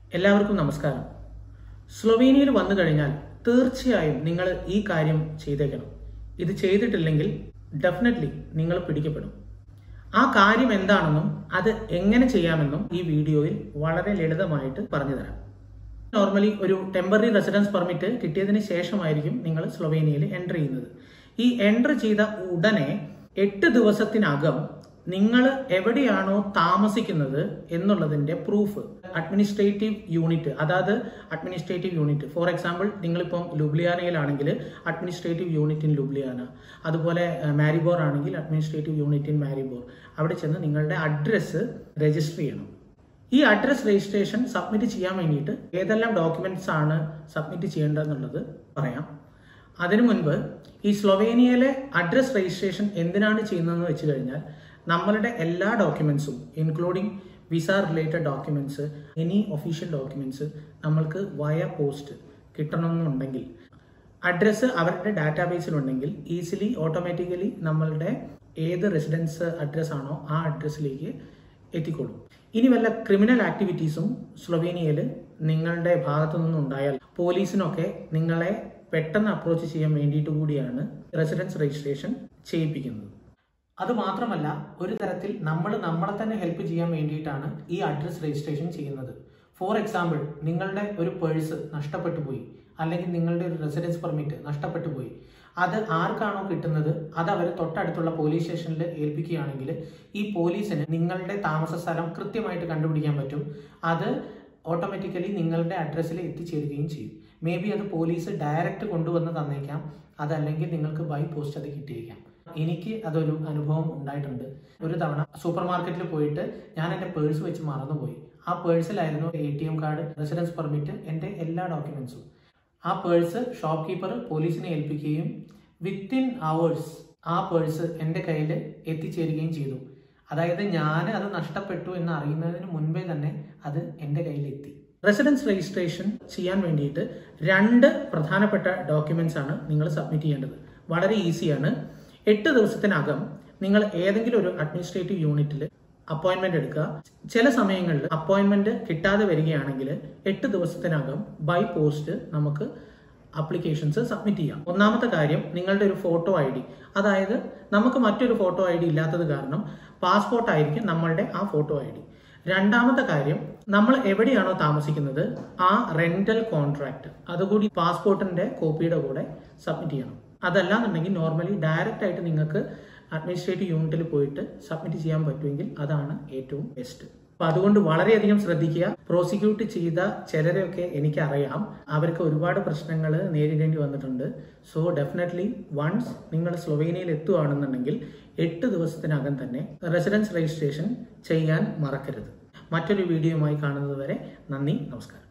എല്ലാവർക്കും നമസ്കാരം സ്ലൊവേനിയയിൽ വന്നു കഴിഞ്ഞാൽ തീർച്ചയായും നിങ്ങൾ ഈ കാര്യം ചെയ്തേക്കണം ഇത് ചെയ്തിട്ടില്ലെങ്കിൽ ഡെഫിനറ്റ്ലി നിങ്ങൾ പിടിക്കപ്പെടും ആ കാര്യം എന്താണെന്നും അത് എങ്ങനെ ചെയ്യാമെന്നും ഈ വീഡിയോയിൽ വളരെ ലളിതമായിട്ട് പറഞ്ഞു തരാം നോർമലി ഒരു ടെമ്പററി റെസിഡൻസ് പെർമിറ്റ് കിട്ടിയതിന് ശേഷമായിരിക്കും നിങ്ങൾ സ്ലൊവേനിയയിൽ എൻ്റർ ചെയ്യുന്നത് ഈ എൻ്റർ ചെയ്ത ഉടനെ എട്ട് ദിവസത്തിനകം നിങ്ങൾ എവിടെയാണോ താമസിക്കുന്നത് എന്നുള്ളതിന്റെ പ്രൂഫ് അഡ്മിനിസ്ട്രേറ്റീവ് യൂണിറ്റ് അതായത് അഡ്മിനിസ്ട്രേറ്റീവ് യൂണിറ്റ് ഫോർ എക്സാമ്പിൾ നിങ്ങളിപ്പം ലുബ്ലിയാനയിലാണെങ്കിൽ അഡ്മിനിസ്ട്രേറ്റീവ് യൂണിറ്റ് ഇൻ ലുബ്ലിയാന അതുപോലെ അഹ്, മാരിബോർ ആണെങ്കിൽ അഡ്മിനിസ്ട്രേറ്റീവ് യൂണിറ്റ് ഇൻ മാരിബോർ അവിടെ ചെന്ന് നിങ്ങളുടെ അഡ്രസ്സ് രജിസ്റ്റർ ചെയ്യണം ഈ അഡ്രസ് രജിസ്ട്രേഷൻ സബ്മിറ്റ് ചെയ്യാൻ വേണ്ടിയിട്ട് ഏതെല്ലാം ഡോക്യുമെന്റ്സ് ആണ് സബ്മിറ്റ് ചെയ്യേണ്ടതെന്നുള്ളത് പറയാം അതിനു മുൻപ് ഈ സ്ലൊവേനിയയിലെ അഡ്രസ് രജിസ്ട്രേഷൻ എന്തിനാണ് ചെയ്യുന്നതെന്ന് വെച്ച് കഴിഞ്ഞാൽ നമ്മളുടെ എല്ലാ ഡോക്യുമെന്റ്സും including visa related documents any official documents നമ്മൾക്ക് വയ പോസ്റ്റ് കിട്ടണമെന്നുണ്ടെങ്കിൽ അഡ്രസ്സ് അവരുടെ ഡാറ്റാബേസിലുണ്ടെങ്കിൽ ഈസിലി ഓട്ടോമാറ്റിക്കലി നമ്മളുടെ ഏത് റെസിഡൻസ് അഡ്രസ് ആണോ ആ അഡ്രസ്സിലേക്ക് എത്തിക്കൊള്ളും ഇനി വല്ല ക്രിമിനൽ ആക്ടിവിറ്റീസും സ്ലൊവേനിയയിൽ നിങ്ങളുടെ ഭാഗത്തു നിന്നുണ്ടായാൽ പോലീസിനൊക്കെ നിങ്ങളെ പെട്ടെന്ന് അപ്രോച്ച് ചെയ്യാൻ വേണ്ടിയിട്ട് കൂടിയാണ് റെസിഡൻസ് രജിസ്ട്രേഷൻ ചെയ്യിപ്പിക്കുന്നത് അത് മാത്രമല്ല ഒരു തരത്തിൽ നമ്മൾ നമ്മളെ തന്നെ ഹെൽപ്പ് ചെയ്യാൻ വേണ്ടിയിട്ടാണ് ഈ അഡ്രസ് രജിസ്ട്രേഷൻ ചെയ്യുന്നത് ഫോർ എക്സാമ്പിൾ നിങ്ങളുടെ ഒരു പേഴ്സ് നഷ്ടപ്പെട്ടു പോയി അല്ലെങ്കിൽ നിങ്ങളുടെ ഒരു റെസിഡൻസ് പെർമിറ്റ് നഷ്ടപ്പെട്ടു പോയി അത് ആർക്കാണോ കിട്ടുന്നത് അത് അവർ തൊട്ടടുത്തുള്ള പോലീസ് സ്റ്റേഷനിൽ ഏൽപ്പിക്കുകയാണെങ്കിൽ ഈ പോലീസിന് നിങ്ങളുടെ താമസ സ്ഥലം കൃത്യമായിട്ട് കണ്ടുപിടിക്കാൻ പറ്റും അത് ഓട്ടോമാറ്റിക്കലി നിങ്ങളുടെ അഡ്രസ്സിൽ എത്തിച്ചേരുകയും ചെയ്യും മേ ബി അത് പോലീസ് ഡയറക്റ്റ് കൊണ്ടുവന്ന് തന്നേക്കാം അതല്ലെങ്കിൽ നിങ്ങൾക്ക് ബൈ പോസ്റ്റ് അത് കിട്ടിയേക്കാം എനിക്ക് അതൊരു അനുഭവം ഉണ്ടായിട്ടുണ്ട് ഒരു തവണ സൂപ്പർ മാർക്കറ്റിൽ പോയിട്ട് ഞാൻ എൻ്റെ പേഴ്സ് വെച്ച് മറന്നുപോയി ആ പേഴ്സിലായിരുന്നു A T M card residence permit എൻ്റെ എല്ലാ ഡോക്യുമെന്റ്സും ആ പേഴ്സ് ഷോപ്പ് കീപ്പർ പോലീസിനെ ഏൽപ്പിക്കുകയും വിത്തിൻ അവേഴ്സ് ആ പേഴ്സ് എൻ്റെ കയ്യിൽ എത്തിച്ചേരുകയും ചെയ്തു അതായത് ഞാൻ അത് നഷ്ടപ്പെട്ടു എന്ന് അറിയുന്നതിന് മുൻപേ തന്നെ അത് എൻ്റെ കയ്യിലെത്തി റെസിഡൻസ് രജിസ്ട്രേഷൻ ചെയ്യാൻ വേണ്ടിയിട്ട് രണ്ട് പ്രധാനപ്പെട്ട ഡോക്യുമെന്റ്സ് ആണ് നിങ്ങൾ സബ്മിറ്റ് ചെയ്യേണ്ടത് വളരെ ഈസിയാണ് എട്ട് ദിവസത്തിനകം നിങ്ങൾ ഏതെങ്കിലും ഒരു അഡ്മിനിസ്ട്രേറ്റീവ് യൂണിറ്റിൽ അപ്പോയിന്റ്മെന്റ് എടുക്കുക ചില സമയങ്ങളിൽ അപ്പോയിന്റ്മെന്റ് കിട്ടാതെ വരികയാണെങ്കിൽ എട്ട് ദിവസത്തിനകം ബൈ പോസ്റ്റ് നമുക്ക് അപ്ലിക്കേഷൻസ് സബ്മിറ്റ് ചെയ്യാം ഒന്നാമത്തെ കാര്യം നിങ്ങളുടെ ഒരു ഫോട്ടോ ഐ ഡി അതായത് നമുക്ക് മറ്റൊരു ഫോട്ടോ ഐ ഡി ഇല്ലാത്തത് കാരണം പാസ്പോർട്ട് ആയിരിക്കും നമ്മളുടെ ആ ഫോട്ടോ ഐ ഡി രണ്ടാമത്തെ കാര്യം നമ്മൾ എവിടെയാണോ താമസിക്കുന്നത് ആ റെന്റൽ കോൺട്രാക്ട് അതുകൂടി പാസ്പോർട്ടിന്റെ കോപ്പിയുടെ കൂടെ സബ്മിറ്റ് ചെയ്യണം അതല്ലാന്നുണ്ടെങ്കിൽ നോർമലി ഡയറക്റ്റ് ആയിട്ട് നിങ്ങൾക്ക് അഡ്മിനിസ്ട്രേറ്റീവ് യൂണിറ്റിൽ പോയിട്ട് സബ്മിറ്റ് ചെയ്യാൻ പറ്റുമെങ്കിൽ അതാണ് ഏറ്റവും ബെസ്റ്റ് അപ്പൊ അതുകൊണ്ട് വളരെയധികം ശ്രദ്ധിക്കുക പ്രോസിക്യൂട്ട് ചെയ്ത ചിലരെയൊക്കെ എനിക്കറിയാം അവർക്ക് ഒരുപാട് പ്രശ്നങ്ങൾ നേരിടേണ്ടി വന്നിട്ടുണ്ട് സോ ഡെഫിനറ്റ്ലി വൺസ് നിങ്ങൾ സ്ലൊവേനിയയിൽ എത്തുകയാണെന്നുണ്ടെങ്കിൽ എട്ട് ദിവസത്തിനകം തന്നെ റെസിഡൻസ് രജിസ്ട്രേഷൻ ചെയ്യാൻ മറക്കരുത് മറ്റൊരു വീഡിയോയുമായി കാണുന്നത് വരെ നന്ദി നമസ്കാരം